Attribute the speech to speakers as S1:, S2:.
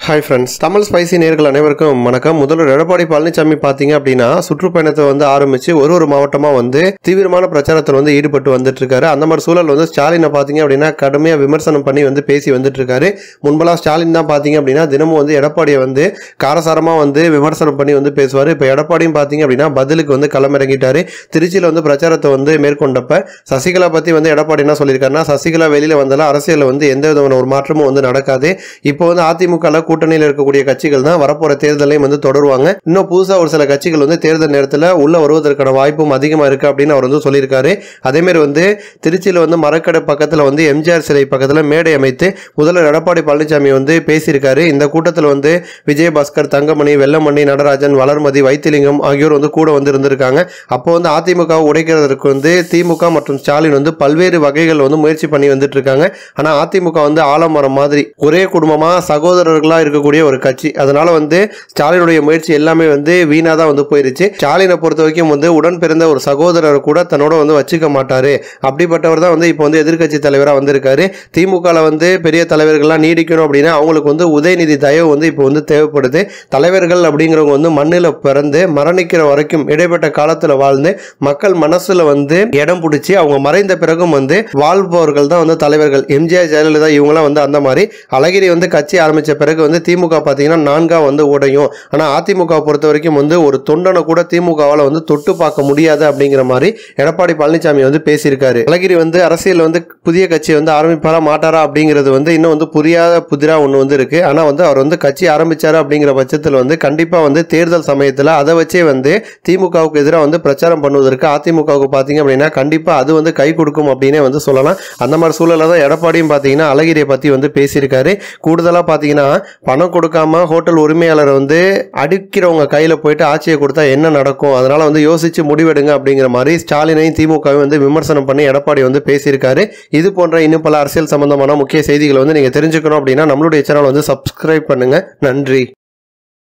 S1: hi friends Tamil spicy நேர்கள் அனைவருக்கும் வணக்கம் முதல்வர் எடப்பாடி பழனிசாமி பார்த்தீங்க அப்படின்னா சுற்றுப்பயணத்தை வந்து ஆரம்பிச்சு ஒரு ஒரு மாவட்டமா வந்து தீவிரமான பிரச்சாரத்தில் வந்து ஈடுபட்டு வந்துட்டு இருக்காரு அந்த மாதிரி சூழல் வந்து ஸ்டாலினை பார்த்தீங்க அப்படின்னா கடுமையாக விமர்சனம் பண்ணி வந்து பேசி வந்துட்டு இருக்காரு முன்பெல்லாம் ஸ்டாலின் தான் பார்த்தீங்க அப்படின்னா தினமும் வந்து எடப்பாடியை வந்து காரசாரமாக வந்து விமர்சனம் பண்ணி வந்து பேசுவார் இப்போ எடப்பாடியும் பார்த்தீங்க அப்படின்னா பதிலுக்கு வந்து களமிறங்கிட்டாரு திருச்சியில் வந்து பிரச்சாரத்தை வந்து மேற்கொண்டப்ப சசிகலா பற்றி வந்து எடப்பாடி என்ன சொல்லியிருக்காருன்னா சசிகலா வெளியில் வந்தாலும் அரசியலில் வந்து எந்த விதமான ஒரு மாற்றமும் வந்து நடக்காது இப்போ வந்து அதிமுக கூட்டணியில் இருக்கக்கூடிய கட்சிகள் தான் வரப்போற தேர்தலையும் வந்து தொடருவாங்க இன்னும் புதுசா ஒரு சில கட்சிகள் வந்து தேர்தல் நேரத்தில் உள்ள வருவதற்கான வாய்ப்பும் அதிகமா இருக்கு அப்படின்னு அவர் வந்து சொல்லியிருக்காரு அதே மாதிரி வந்து திருச்சியில் வந்து மரக்கடை பக்கத்தில் வந்து எம்ஜிஆர் சிலை பக்கத்தில் மேடை அமைத்து முதல்வர் எடப்பாடி பழனிசாமி வந்து பேசியிருக்காரு இந்த கூட்டத்தில் வந்து விஜயபாஸ்கர் தங்கமணி வெள்ளமணி நடராஜன் வளர்மதி வைத்திலிங்கம் ஆகியோர் வந்து கூட வந்து இருந்திருக்காங்க அப்போ வந்து அதிமுக உடைக்கிறதுக்கு வந்து திமுக மற்றும் ஸ்டாலின் வந்து பல்வேறு வகைகள் வந்து முயற்சி பண்ணி வந்துட்டு இருக்காங்க ஆனா அதிமுக வந்து ஆலமரம் மாதிரி ஒரே குடும்பமா சகோதரர்களா இருக்கக்கூடிய ஒரு கட்சி அதனால வந்து ஸ்டாலினுடைய முயற்சி எல்லாமே வந்து வீணா தான் வந்து போயிருச்சு ஸ்டாலினை பொறுத்த வரைக்கும் வந்து உடன் பிறந்த ஒரு சகோதரர் கூட தன்னோட வந்து வச்சுக்க மாட்டாரு அப்படிப்பட்டவர் தான் வந்து இப்போ வந்து எதிர்க்கட்சி தலைவராக வந்திருக்காரு திமுகவில் வந்து பெரிய தலைவர்கள்லாம் நீடிக்கணும் அப்படின்னா அவங்களுக்கு வந்து உதயநிதி தயவு வந்து இப்போ வந்து தேவைப்படுது தலைவர்கள் அப்படிங்கிறவங்க வந்து மண்ணில் பிறந்து மரணிக்கிற வரைக்கும் இடைப்பட்ட காலத்தில் வாழ்ந்து மக்கள் மனசுல வந்து இடம் பிடிச்சி அவங்க மறைந்த பிறகும் வந்து வாழ்பவர்கள் தான் வந்து தலைவர்கள் எம்ஜிஆர் ஜெயலலிதா இவங்களாம் வந்து அந்த மாதிரி அழகிரி வந்து கட்சி ஆரம்பிச்ச பிறகு வந்து திமுக பார்த்தீங்கன்னா நான்கா வந்து உடையும் ஆனால் அதிமுக பொறுத்த வரைக்கும் வந்து ஒரு தொண்டனை கூட திமுகவால் வந்து தொட்டு பார்க்க முடியாது அப்படிங்கிற மாதிரி எடப்பாடி பழனிசாமி வந்து பேசியிருக்காரு அழகிரி வந்து அரசியல் வந்து புதிய கட்சி வந்து ஆரம்பிப்பாரா மாட்டாரா அப்படிங்கிறது வந்து இன்னும் வந்து புரியாத புதிரா ஒன்று வந்து இருக்கு ஆனால் வந்து அவர் வந்து கட்சி ஆரம்பிச்சாரு அப்படிங்கிற பட்சத்தில் வந்து கண்டிப்பாக வந்து தேர்தல் சமயத்தில் அதை வச்சே வந்து திமுகவுக்கு எதிராக வந்து பிரச்சாரம் பண்ணுவதற்கு அதிமுகவுக்கு பார்த்தீங்க அப்படின்னா கண்டிப்பாக அது வந்து கை கொடுக்கும் அப்படின்னே வந்து சொல்லலாம் அந்த மாதிரி சூழலில் தான் எடப்பாடியும் பார்த்தீங்கன்னா அழகிரியை பற்றி வந்து பேசியிருக்காரு கூடுதலாக பார்த்தீங்கன்னா பணம் கொடுக்காம ஹோட்டல் உரிமையாளரை வந்து அடிக்கிறவங்க கையில் போயிட்டு ஆட்சியை கொடுத்தா என்ன நடக்கும் அதனால வந்து யோசிச்சு முடிவெடுங்க அப்படிங்கிற மாதிரி ஸ்டாலினையும் திமுகவையும் வந்து விமர்சனம் பண்ணி எடப்பாடி வந்து பேசியிருக்காரு இது போன்ற இன்னும் பல அரசியல் சம்பந்தமான முக்கிய செய்திகளை வந்து நீங்கள் தெரிஞ்சுக்கணும் அப்படின்னா நம்மளுடைய சேனல் வந்து சப்ஸ்கிரைப் பண்ணுங்க நன்றி